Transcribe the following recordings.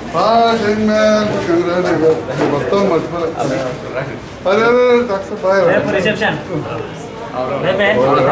Young man మొత్తం మర్చిపోలేదు అరే అరే డాక్టర్ బాయ్ రేపు రిసెప్షన్ రేపే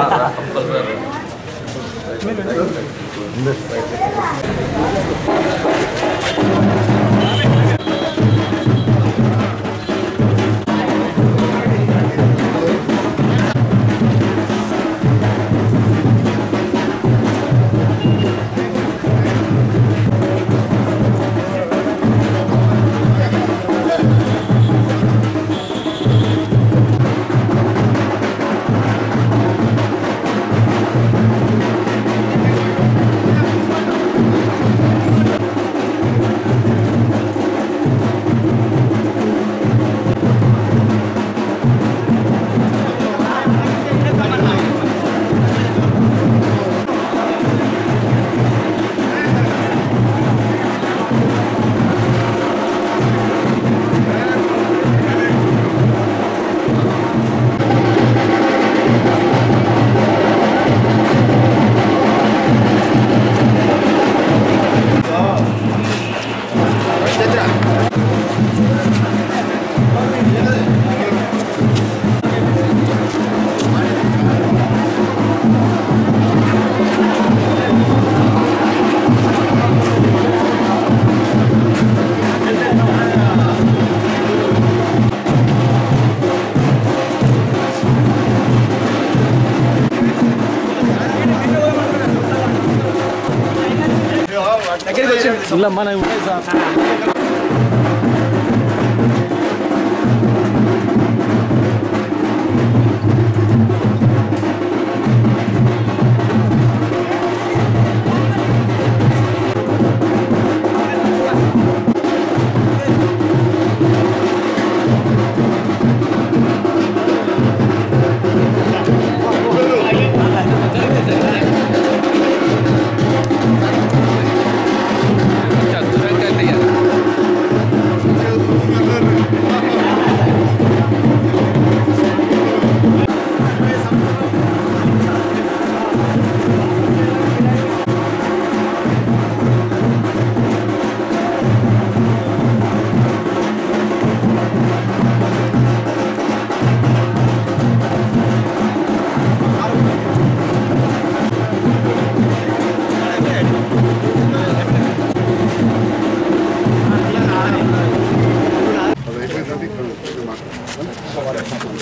అది అయిపోయిందంటే ఇక్కడ ఇక్కడ మాట్లాడతాం.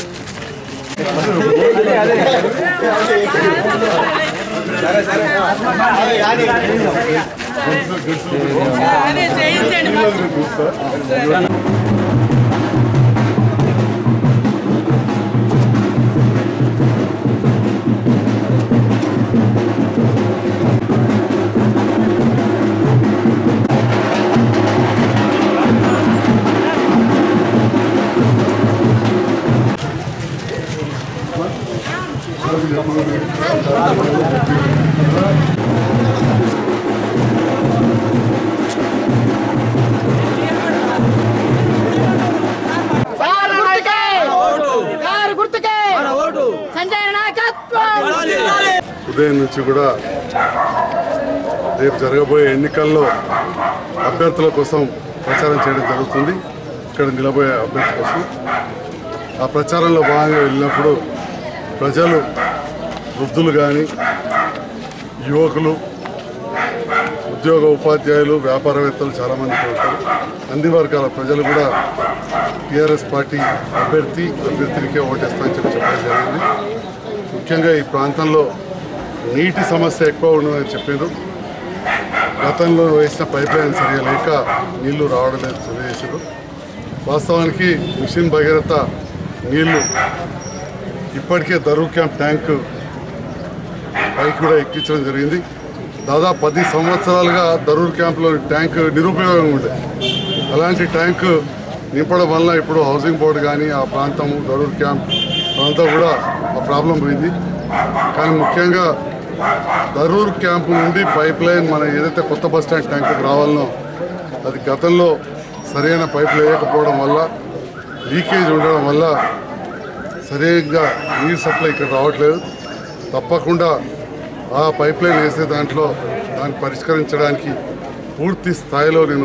కారు గుర్తుకే కారు గుర్తుకే సంజయ్ నాయకత్వం ఉదయం నుంచి కూడా రేపు జరగబోయే ఎన్నికల్లో అభ్యర్థుల కోసం ప్రచారం చేయడం జరుగుతుంది ఇక్కడ నిలబోయే అభ్యర్థి కోసం ఆ ప్రచారంలో భాగంగా వెళ్ళినప్పుడు ప్రజలు వృద్ధులు కానీ యువకులు ఉద్యోగ ఉపాధ్యాయులు వ్యాపారవేత్తలు చాలామంది ఇక్కడ ఉంటారు అన్ని వర్గాల ప్రజలు కూడా టీఆర్ఎస్ పార్టీ అభ్యర్థి అభ్యర్థినికే ఓటేస్తామని చెప్పి చెప్పడం జరిగింది ముఖ్యంగా ఈ ప్రాంతంలో నీటి సమస్య ఎక్కువ ఉన్నదని చెప్పారు గతంలో వేసిన పైప్ లైన్ సరిగా లేక నీళ్లు రావడం లేదు తెలియజేశారు వాస్తవానికి మిషన్ భగీరథ నీళ్లు ఇప్పటికే దరూ క్యాంప్ ట్యాంకు పైకి కూడా ఎక్కించడం జరిగింది దాదాపు పది సంవత్సరాలుగా దరూర్ క్యాంప్లో ట్యాంక్ నిరుపయోగంగా ఉండే అలాంటి ట్యాంకు నింపడం వల్ల ఇప్పుడు హౌసింగ్ బోర్డు కానీ ఆ ప్రాంతము దరూర్ క్యాంప్ అంతా కూడా ఆ ప్రాబ్లం పోయింది కానీ ముఖ్యంగా దరూర్ క్యాంపు నుండి పైప్ లైన్ మన ఏదైతే కొత్త బస్ స్టాండ్ ట్యాంకుకి రావాలనో అది గతంలో సరైన పైపులు వేయకపోవడం వల్ల లీకేజ్ ఉండడం వల్ల సరిగ్గా నీరు సప్లై ఇక్కడ రావట్లేదు తప్పకుండా ఆ పైప్ లైన్ వేసే దాంట్లో దాన్ని పరిష్కరించడానికి పూర్తి స్థాయిలో నేను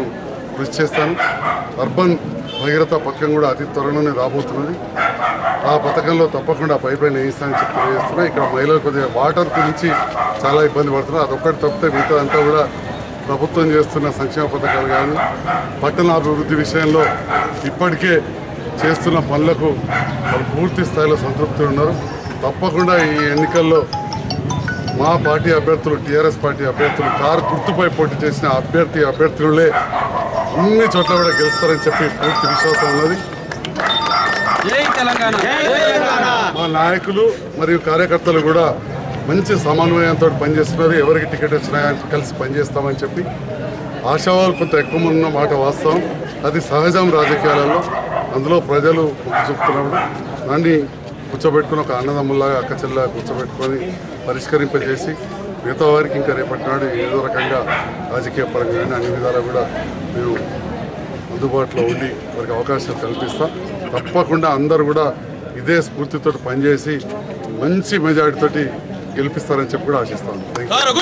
కృషి చేస్తాను అర్బన్ భగీరథ పథకం కూడా అతి త్వరలోనే రాబోతున్నది ఆ పథకంలో తప్పకుండా పైప్ లైన్ వేయిస్తానని చెప్పి తెలియజేస్తున్నా ఇక్కడ మహిళలు కొద్దిగా వాటర్ గురించి చాలా ఇబ్బంది పడుతున్నారు అదొక్కటి తప్పితే మిగతా అంతా కూడా ప్రభుత్వం చేస్తున్న సంక్షేమ పథకాలు కానీ పట్టణాభివృద్ధి విషయంలో ఇప్పటికే చేస్తున్న పనులకు వాళ్ళు పూర్తి స్థాయిలో సంతృప్తి ఉన్నారు తప్పకుండా ఈ ఎన్నికల్లో మా పార్టీ అభ్యర్థులు టీఆర్ఎస్ పార్టీ అభ్యర్థులు కారు గుర్తుపై పోటీ చేసిన అభ్యర్థి అభ్యర్థులే అన్ని చోట్ల కూడా గెలుస్తారని చెప్పి పూర్తి విశ్వాసం ఉన్నది జై తెలంగాణ మా నాయకులు మరియు కార్యకర్తలు కూడా మంచి సమన్వయంతో పనిచేస్తున్నారు ఎవరికి టికెట్ వచ్చినా కానీ కలిసి పనిచేస్తామని చెప్పి ఆశావాలు కొంత ఎక్కువ మంది ఉన్న మాట వాస్తవం అది సహజం రాజకీయాలలో అందులో ప్రజలు మొగ్గు చూపుతున్నప్పుడు దాన్ని కూర్చోబెట్టుకుని ఒక అన్నదమ్ముల్లాగా అక్క చెల్లా కూర్చోబెట్టుకొని పరిష్కరింపజేసి మిగతా వారికి ఇంకా రేపటి నాడు ఏదో రకంగా రాజకీయ పరంగా కానీ అన్ని విధాలా కూడా మేము అందుబాటులో ఉండి వారికి అవకాశం కల్పిస్తాం తప్పకుండా అందరూ కూడా ఇదే స్ఫూర్తితో పనిచేసి మంచి మెజారిటీతోటి గెలిపిస్తారని చెప్పి కూడా ఆశిస్తాను థ్యాంక్ యూ